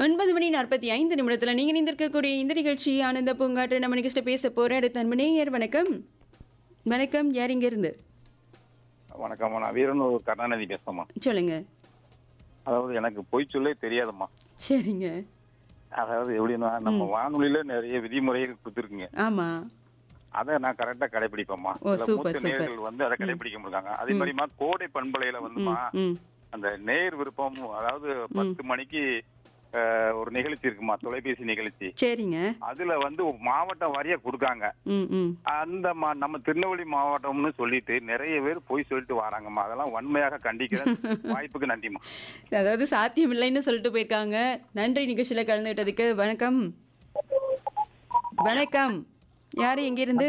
ஒன்பது மணி நாற்பத்தி ஐந்து நிமிடத்தில் நீங்கள் நிந்திருக்கக்கூடிய இந்த நிகழ்ச்சி ஆனந்த பூங்காற்று நம்ம நிகழ்ச்சிட்ட பேச போகிற அடுத்த அன்பனேயர் வணக்கம் வணக்கம் யார் இருந்து வணக்கம்மா நான் வீரனூர் கருணாநிதி பேசுறேம்மா சொல்லுங்க அதாவது எனக்கு பொய் சொல்லே தெரியாதும்மா சரிங்க அதாவது எப்படின்னா நம்ம வானொலியில நிறைய விதிமுறைகள் கொடுத்துருக்குங்க ஆமாம் அதை நான் கரெக்டா கடைபிடிப்பேம்மா ஓ, சில சூப்பர், மூத்த சூப்பர். நேயர்கள் வந்து அதை கடைபிடிக்க முடியாங்க அதே மாதிரிமா கோடை பண்பலையில வந்துமா ம் அந்த நேர் விருப்பம் அதாவது பத்து மணிக்கு அஹ், ஒரு நிகழ்ச்சி இருக்குமா தொலைபேசி நிகழ்ச்சி சரிங்க அதுல வந்து ஒரு மாவட்டம் வாரியா கொடுக்காங்க ம் ம் அந்த மா- நம்ம திருநெல்வேலி மாவட்டம்னு சொல்லிட்டு நிறைய பேர் பொய் சொல்லிட்டு வராங்கம்மா அதெல்லாம் வன்மையாக கண்டிக்கிறேன் வாய்ப்புக்கு நன்றிம்மா அதாவது சாத்தியம் இல்லைன்னு சொல்லிட்டு போயிருக்காங்க நன்றி நிகழ்ச்சியில் கலந்துகிட்டதுக்கு வணக்கம் வணக்கம் யார் எங்கிருந்து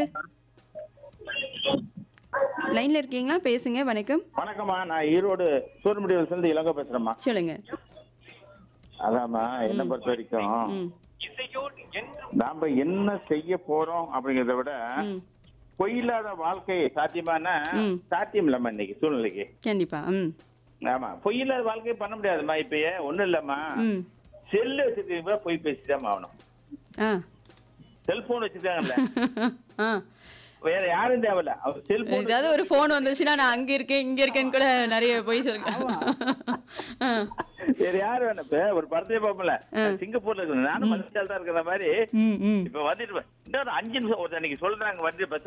லைன்ல இருக்கீங்களா பேசுங்க வணக்கம் வணக்கம்மா நான் ஈரோடு சூரமுடி சேர்ந்து இளங்க பேசுறேம்மா சொல்லுங்க அதாம்மா என்ன பொறுத்த வரைக்கும் ம் நாம என்ன செய்ய போறோம் அப்படிங்கறத விட ம் பொய்யில்லாத வாழ்க்கை சாத்தியமான ம். சாத்தியம் இல்லம்மா இன்னைக்கு சூழ்நிலைக்கு கண்டிப்பா ம் ஆமா பொய்யில்லாத வாழ்க்கை பண்ண முடியாதும்மா இப்ப ஒண்ணும் இல்லம்மா ம் செல்லு வச்சிருக்கீங்க பொய் பேசிதான் ஆகணும் ஆ செல்போன் வச்சிருக்காங்கல்ல ஆ வேற யாரும் தேவையில்ல அவர் செல்போன் ஏதாவது ஒரு ஃபோன் வந்துச்சுன்னா நான் அங்க இருக்கேன் இங்க இருக்கேன்னு கூட நிறைய போய் சொல்லுங்க ஆ வேற யாரும் வேணும் இப்ப ஒரு படத்தையே பார்ப்போம்ல சிங்கப்பூர்ல இருக்கு நானும் மலேசியால தான் இருக்கிற மாதிரி ம் ம் இப்ப வந்துட்டு இன்னொரு அஞ்சு நிமிஷம் ஒரு அன்னைக்கு சொல்றாங்க வந்து பஸ்